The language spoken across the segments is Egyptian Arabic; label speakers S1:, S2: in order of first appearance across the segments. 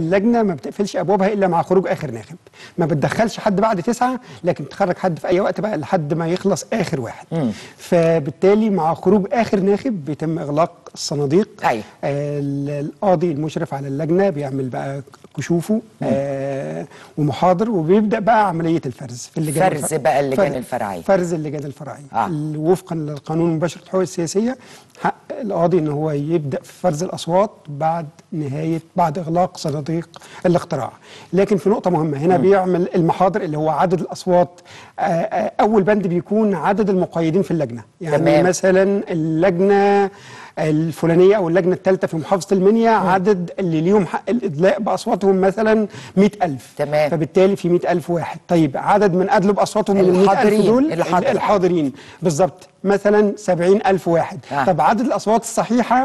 S1: اللجنه ما بتقفلش ابوابها الا مع خروج اخر ناخب ما بتدخلش حد بعد تسعه لكن تخرج حد في اي وقت بقى لحد ما يخلص اخر واحد فبالتالي مع خروج اخر ناخب بيتم اغلاق الصناديق
S2: أيوة.
S1: آه القاضي المشرف على اللجنه بيعمل بقى كشوفه آه ومحاضر وبيبدا بقى عمليه الفرز في اللجان
S2: فرز
S1: الف-
S2: بقى اللجان
S1: فر-
S2: الفرعية.
S1: فرز اللجان الفرعيه
S2: آه.
S1: ال- وفقا للقانون مباشره الحقوق السياسيه حق القاضي ان هو يبدا في فرز الاصوات بعد نهايه بعد اغلاق صناديق الاقتراع لكن في نقطه مهمه هنا بيعمل المحاضر اللي هو عدد الاصوات آه، آه، اول بند بيكون عدد المقيدين في اللجنه يعني
S2: تمام.
S1: مثلا اللجنه الفلانيه او اللجنه الثالثه في محافظه المنيا عدد اللي ليهم حق الادلاء باصواتهم مثلا 100000
S2: تمام.
S1: فبالتالي في 100000 واحد طيب عدد من ادلوا باصواتهم من ال 100000
S2: الحاضرين،
S1: دول
S2: الحاضرين.
S1: الحاضرين بالظبط مثلا 70000 واحد
S2: آه.
S1: طب عدد الاصوات الصحيحه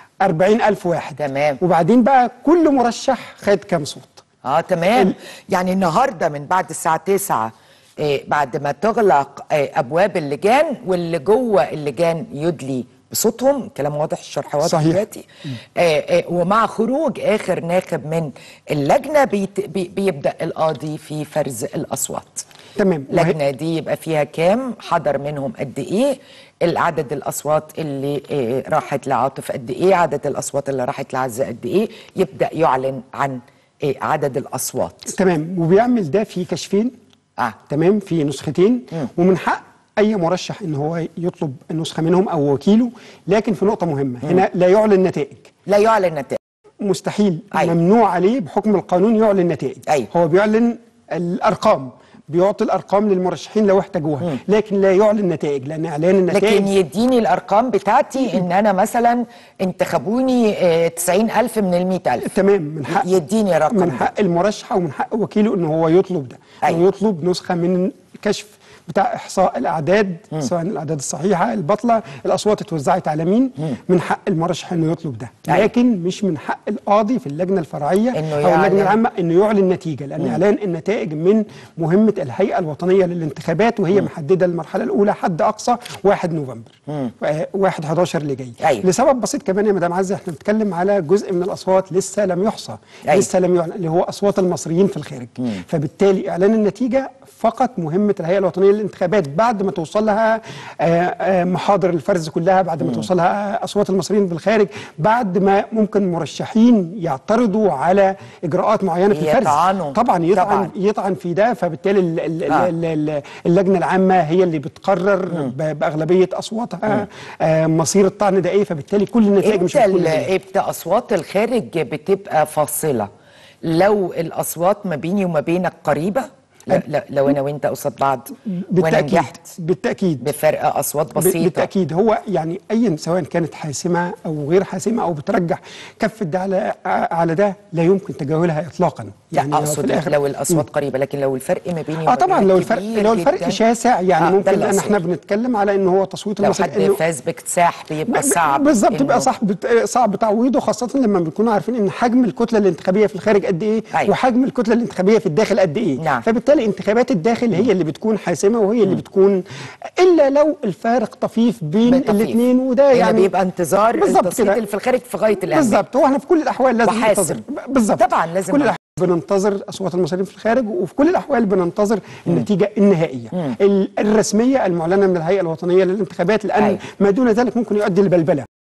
S1: 40000 واحد
S2: تمام.
S1: وبعدين بقى كل مرشح خد كام صوت
S2: اه تمام يعني النهارده من بعد الساعه 9 إيه بعد ما تغلق إيه ابواب اللجان واللي جوه اللجان يدلي بصوتهم كلام واضح الشرح واضح
S1: صحيح.
S2: دلوقتي إيه إيه ومع خروج اخر ناخب من اللجنه بيت بي بيبدا القاضي في فرز الاصوات
S1: تمام وهي-
S2: اللجنه دي يبقى فيها كام حضر منهم قد ايه العدد الاصوات اللي إيه راحت لعاطف قد ايه عدد الاصوات اللي راحت لعزه قد ايه يبدا يعلن عن إيه عدد الاصوات
S1: تمام وبيعمل ده في كشفين
S2: اه
S1: تمام في نسختين ومن حق اي مرشح ان هو يطلب النسخه منهم او وكيله لكن في نقطه مهمه هنا لا يعلن نتائج
S2: لا يعلن نتائج
S1: مستحيل
S2: أيوة.
S1: ممنوع عليه بحكم القانون يعلن نتائج
S2: أيوة.
S1: هو بيعلن الارقام بيعطي الارقام للمرشحين لو احتاجوها لكن لا يعلن نتائج لان اعلان النتائج
S2: لكن يديني الارقام بتاعتي ان انا مثلا انتخبوني آه، 90000 من ال 100000
S1: تمام من حق
S2: يديني رقم
S1: من
S2: ده.
S1: حق المرشح ومن حق وكيله ان هو يطلب ده
S2: أيوة.
S1: أيوة. يطلب نسخه من الكشف بتاع احصاء الاعداد سواء الاعداد الصحيحه الباطله الاصوات اتوزعت على مين من حق المرشح انه يطلب ده
S2: أيوة.
S1: لكن مش من حق القاضي في اللجنه الفرعيه
S2: إنه
S1: او
S2: يعلن.
S1: اللجنه العامه انه يعلن نتيجه لان اعلان النتائج من مهمه الهيئه الوطنيه للانتخابات وهي محدده المرحله الاولى حد اقصى 1 نوفمبر آه، 1 11 اللي جاي
S2: أيوة.
S1: لسبب بسيط كمان يا مدام عزه احنا بنتكلم على جزء من الاصوات لسه لم يحصى
S2: أيوة.
S1: لسه لم يعلن اللي هو اصوات المصريين في الخارج فبالتالي اعلان النتيجه فقط مهمه الهيئه الوطنيه للانتخابات بعد ما توصل لها آه، آه، محاضر الفرز كلها بعد ما توصل لها اصوات المصريين في الخارج بعد ما ممكن مرشحين يعترضوا على اجراءات معينه في الفرز
S2: يطعنوا.
S1: طبعا يطعن
S2: طبعاً.
S1: يطعن في ده فبالتالي ال- ال-
S2: آه.
S1: ال- ال- اللجنه العامه هي اللي بتقرر ب- باغلبيه اصواتها آه، مصير الطعن ده ايه فبالتالي كل النتائج مش
S2: امتى
S1: بتكون
S2: ال-
S1: هي.
S2: امتى اصوات الخارج بتبقى فاصله لو الاصوات ما بيني وما بينك قريبه لا لا لو انا وانت قصاد بعض وانا
S1: بالتاكيد
S2: نجحت
S1: بالتاكيد
S2: بفرق اصوات
S1: ب-
S2: بسيطه
S1: بالتاكيد هو يعني ايا سواء كانت حاسمه او غير حاسمه او بترجح كفه ده على على ده لا يمكن تجاهلها اطلاقا
S2: يعني
S1: هو
S2: اقصد لو الاصوات قريبه لكن لو الفرق ما بيني
S1: اه طبعا
S2: وبينك
S1: لو الفرق
S2: كبير
S1: لو الفرق
S2: جداً،
S1: شاسع يعني
S2: آه، ده
S1: ممكن
S2: اللي
S1: ان احنا
S2: أقصده.
S1: بنتكلم على ان هو تصويت
S2: لو
S1: المصري
S2: حد فاز باكتساح بيبقى صعب
S1: بالظبط
S2: إنه-
S1: بيبقى صعب صعب تعويضه خاصه لما بنكون عارفين ان حجم الكتله الانتخابيه في الخارج قد ايه
S2: أيوة.
S1: وحجم الكتله الانتخابيه في الداخل قد ايه
S2: نعم.
S1: فبالتالي انتخابات الداخل هي اللي بتكون حاسمه وهي اللي بتكون الا لو الفارق طفيف بين
S2: بالطفيف.
S1: الاثنين وده
S2: هنا
S1: يعني
S2: بيبقى انتظار
S1: بالظبط
S2: التصويت
S1: كده.
S2: اللي في الخارج في غايه الاهميه
S1: بالظبط هو احنا في كل الاحوال لازم
S2: وحاسم.
S1: ننتظر بالظبط
S2: طبعاً لازم
S1: كل
S2: ننتظر.
S1: الاحوال بننتظر اصوات المصريين في الخارج وفي كل الاحوال بننتظر النتيجه النهائيه ال- الرسميه المعلنه من الهيئه الوطنيه للانتخابات لان
S2: أيوة.
S1: ما دون ذلك ممكن يؤدي لبلبله